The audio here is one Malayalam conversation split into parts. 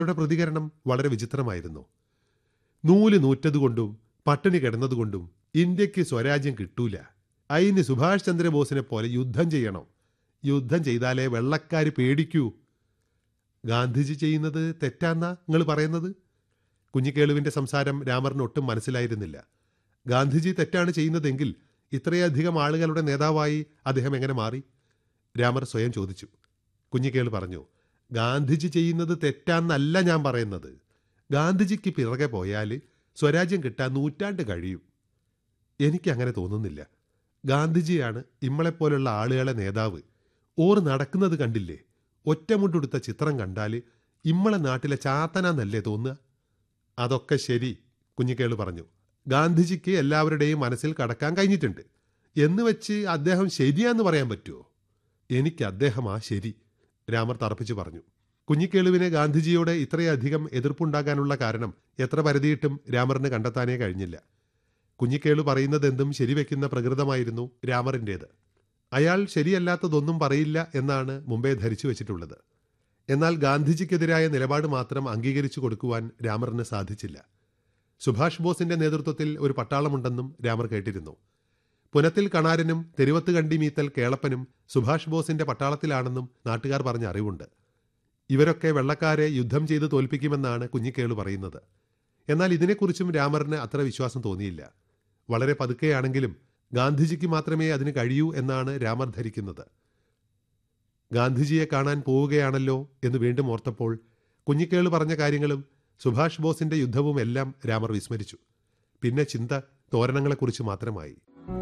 അവരുടെ പ്രതികരണം വളരെ വിചിത്രമായിരുന്നു നൂല് നൂറ്റതുകൊണ്ടും പട്ടിണി കിടന്നതുകൊണ്ടും ഇന്ത്യക്ക് സ്വരാജ്യം കിട്ടൂല അതിന് സുഭാഷ് ചന്ദ്രബോസിനെ പോലെ യുദ്ധം ചെയ്യണം യുദ്ധം ചെയ്താലേ വെള്ളക്കാര് പേടിക്കൂ ഗാന്ധിജി ചെയ്യുന്നത് തെറ്റാന്നാ നിങ്ങൾ പറയുന്നത് കുഞ്ഞിക്കേളുവിന്റെ സംസാരം രാമറിന് ഒട്ടും മനസ്സിലായിരുന്നില്ല ഗാന്ധിജി തെറ്റാണ് ചെയ്യുന്നതെങ്കിൽ ഇത്രയധികം ആളുകളുടെ നേതാവായി അദ്ദേഹം എങ്ങനെ മാറി രാമർ സ്വയം ചോദിച്ചു കുഞ്ഞിക്കേള് പറഞ്ഞു ഗാന്ധിജി ചെയ്യുന്നത് തെറ്റാന്നല്ല ഞാൻ പറയുന്നത് ഗാന്ധിജിക്ക് പിറകെ പോയാൽ സ്വരാജ്യം കിട്ടാൻ നൂറ്റാണ്ട് കഴിയും എനിക്കങ്ങനെ തോന്നുന്നില്ല ഗാന്ധിജിയാണ് ഇമ്മളെപ്പോലുള്ള ആളുകളെ നേതാവ് ഓർ നടക്കുന്നത് കണ്ടില്ലേ ഒറ്റമുണ്ടെടുത്ത ചിത്രം കണ്ടാൽ ഇമ്മളെ നാട്ടിലെ ചാത്തനാന്നല്ലേ തോന്നുക അതൊക്കെ ശരി കുഞ്ഞിക്കേള് പറഞ്ഞു ഗാന്ധിജിക്ക് എല്ലാവരുടെയും മനസ്സിൽ കടക്കാൻ കഴിഞ്ഞിട്ടുണ്ട് എന്ന് വെച്ച് അദ്ദേഹം ശരിയാന്ന് പറയാൻ പറ്റുമോ എനിക്ക് അദ്ദേഹമാ ശരി രാമർ തറപ്പിച്ചു പറഞ്ഞു കുഞ്ഞിക്കേളുവിന് ഗാന്ധിജിയോട് ഇത്രയധികം എതിർപ്പുണ്ടാകാനുള്ള കാരണം എത്ര പരിധിയിട്ടും രാമറിന് കണ്ടെത്താനേ കഴിഞ്ഞില്ല കുഞ്ഞിക്കേളു പറയുന്നതെന്തും ശരിവെക്കുന്ന പ്രകൃതമായിരുന്നു രാമറിൻ്റേത് അയാൾ ശരിയല്ലാത്തതൊന്നും പറയില്ല എന്നാണ് മുമ്പേ ധരിച്ചു വെച്ചിട്ടുള്ളത് എന്നാൽ ഗാന്ധിജിക്കെതിരായ നിലപാട് മാത്രം അംഗീകരിച്ചു കൊടുക്കുവാൻ രാമറിന് സാധിച്ചില്ല സുഭാഷ് ബോസിന്റെ നേതൃത്വത്തിൽ ഒരു പട്ടാളമുണ്ടെന്നും രാമർ കേട്ടിരുന്നു പുനത്തിൽ കണാരനും തെരുവത്ത് കണ്ടി മീത്തൽ കേളപ്പനും സുഭാഷ് ബോസിന്റെ പട്ടാളത്തിലാണെന്നും നാട്ടുകാർ പറഞ്ഞ അറിവുണ്ട് ഇവരൊക്കെ വെള്ളക്കാരെ യുദ്ധം ചെയ്ത് തോൽപ്പിക്കുമെന്നാണ് കുഞ്ഞിക്കേളു പറയുന്നത് എന്നാൽ ഇതിനെക്കുറിച്ചും രാമറിന് അത്ര വിശ്വാസം തോന്നിയില്ല വളരെ പതുക്കെയാണെങ്കിലും ഗാന്ധിജിക്ക് മാത്രമേ അതിന് കഴിയൂ എന്നാണ് രാമർ ധരിക്കുന്നത് ഗാന്ധിജിയെ കാണാൻ പോവുകയാണല്ലോ എന്ന് വീണ്ടും ഓർത്തപ്പോൾ കുഞ്ഞിക്കേള് പറഞ്ഞ കാര്യങ്ങളും സുഭാഷ് ബോസിന്റെ യുദ്ധവും എല്ലാം രാമർ വിസ്മരിച്ചു പിന്നെ ചിന്ത തോരണങ്ങളെക്കുറിച്ച് മാത്രമായി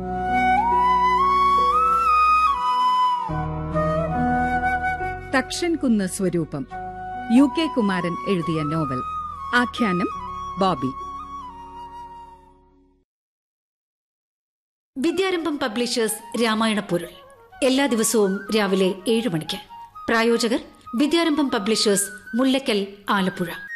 തക്ഷൻകുന്ന് സ്വരൂപം യു കെ കുമാരൻ എഴുതിയ നോവൽ ആഖ്യാനം ബോബി വിദ്യാരംഭം പബ്ലിഷേഴ്സ് രാമായണ പൊരുൾ എല്ലാ ദിവസവും രാവിലെ ഏഴ് മണിക്ക് പ്രായോജകർ വിദ്യാരംഭം പബ്ലിഷേഴ്സ് മുല്ലക്കൽ ആലപ്പുഴ